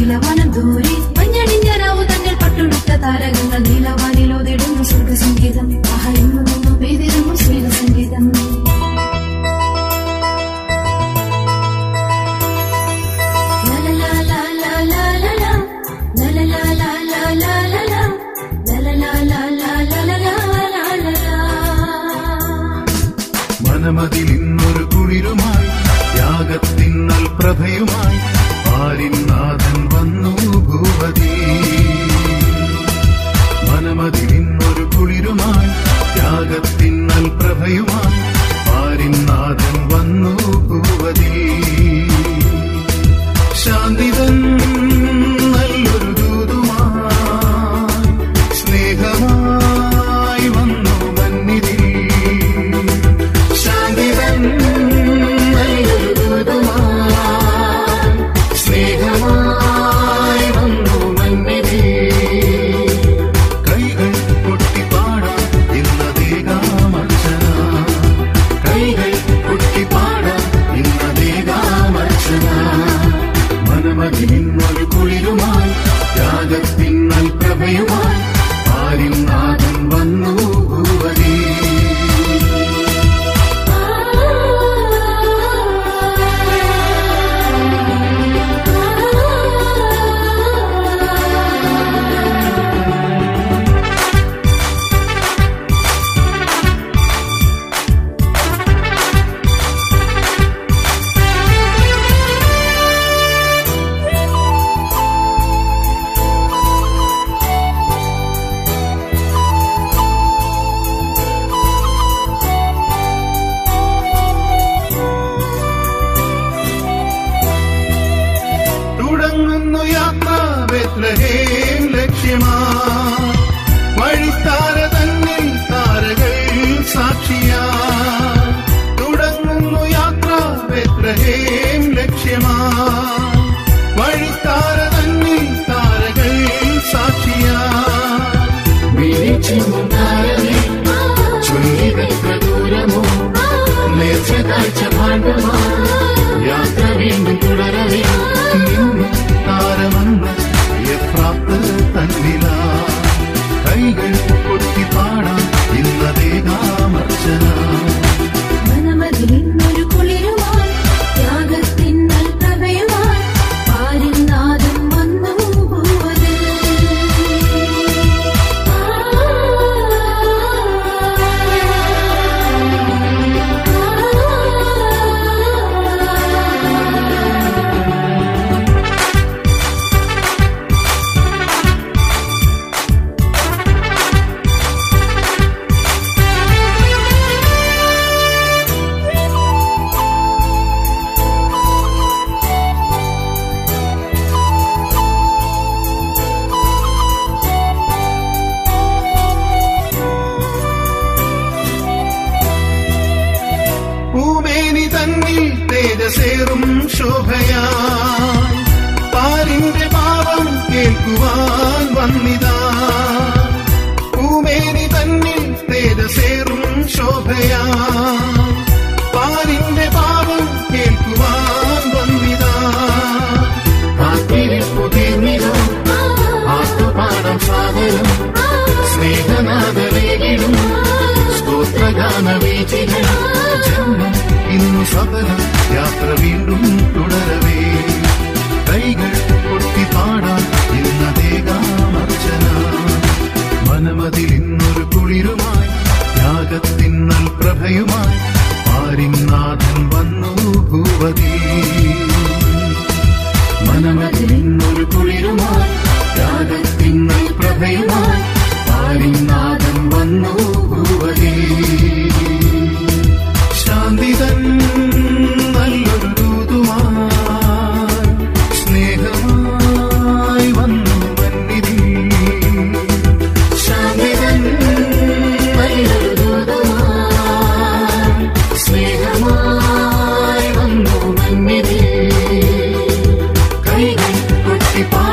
നീലവനം ദൂരെ മഞ്ഞണിഞ്ഞ രാവു തന്നിൽ പട്ടുടുത്ത താരകങ്ങൾ നീലവാനിലോതിടുന്നു സ്വർഗസംഗീതം ആഹരിന്നു നിന്നു പെയ്തിരുന്നു സ്നേഹസംഗീതം മനമതിൽ ഇന്നൊരു കുളിരുമായി യാഗത്തിന്നൽ പ്രഭയുമായി ആരിനാഥൻ വന്നു ഭൂപതി മനമതിൽ ഇന്നൊരു കുളിരുമായി യാഗത്തിന്നൽ പ്രഭയുമായി ആരിനാഥൻ വന്നു ഭൂപതി ശാന്തിതൻ നല്ലൊരു ദൂതുമായി സ്നേഹമായി വന്നു മന്നിതിൽ ശാന്തിതൻ നല്ലൊരു ദൂതുമായി സ്നേഹമായി വന്നു മന്നിതിൽ കൈകൾ കൊട്ടിപ്പാടാം ഇന്നതേകാമർച്ചന കൈകൾ കൊട്ടിപ്പാടാം ഇന്നതേകാമർച്ചന മനമതി നിന്നൊരു കുളിരുമായി യാഗത്തിന്നൽ പ്രഭയുമായി ആരിൻ നാഥൻ വന്നു ഭൂവതി തുടങ്ങുന്നു യാത്ര ബെത്ലഹേം ലക്ഷ്യമാ വഴിത്താര തന്നിൽ താരകൾ സാക്ഷിയാ തുടങ്ങുന്നു യാത്ര ബെത്ലഹേം ലക്ഷ്യമാ വഴിത്താര തന്നിൽ താരകൾ സാക്ഷിയാ വിരിച്ചെന്നും താരമേ ചൊല്ലിതെത്ര ദൂരമോ നേർച്ച കാഴ്ച ഭാണ്ഡമാ യാത്ര വീണ്ടും തുടരവേ നിന്നു താരമെന്ന് എഫ്രാത്ത് തന്നില കൈകൾ കൊട്ടിപ്പാടാം ഇന്നതേകാമർച്ചന മനമതിലിന്നൊരു കുളിരുമായി ത്യാഗത്തിന്നൽ പ്രഭയുമായി പാരിനാദം വന്നു ഭൂവതിൽ പൂമേനി തന്നിൽ തേജസേറും ശോഭയായി പാരിന്റെ പാപം കേൾക്കുവാൻ വന്നിതാ പൂമേനി തന്നിൽ തേജസേറും ശോഭയായി പാരിന്റെ പാപം കേൾക്കുവാൻ വന്നിതാ കാത്തിരിപ്പു തീർന്നിതോ ആത്മപാഠം സാഗരം സ്നേഹനാഥവേകിടും സ്തോത്രഗാനവീചികൾ ജന്മം ഇന്നു സഫലം യാത്ര വീണ്ടും തുടരവേ കൈകൾ കൊട്ടിപ്പാടാം ഇന്നതേകാമർച്ചന മനമതിൽ ഇന്നൊരു കുളിരുമായി യാഗത്തിന്നൽ പ്രഭയുമായി ആരിനാഥൻ വന്നു ഭൂവതി മനമതിൽ ഇന്നൊരു കുളിരുമായി യാഗത്തിന്നൽ പ്രഭയുമായി ആരിനാഥൻ വന്നു ഭൂവതി ശാന്തിതൻ നല്ലൊരു ദൂതുമായി സ്നേഹമായി വന്നു മന്നിതി ശാന്തിതൻ നല്ലൊരു ദൂതുമായി സ്നേഹമായി വന്നു മന്നിതി കൈകൾ കൊട്ടിപ്പാ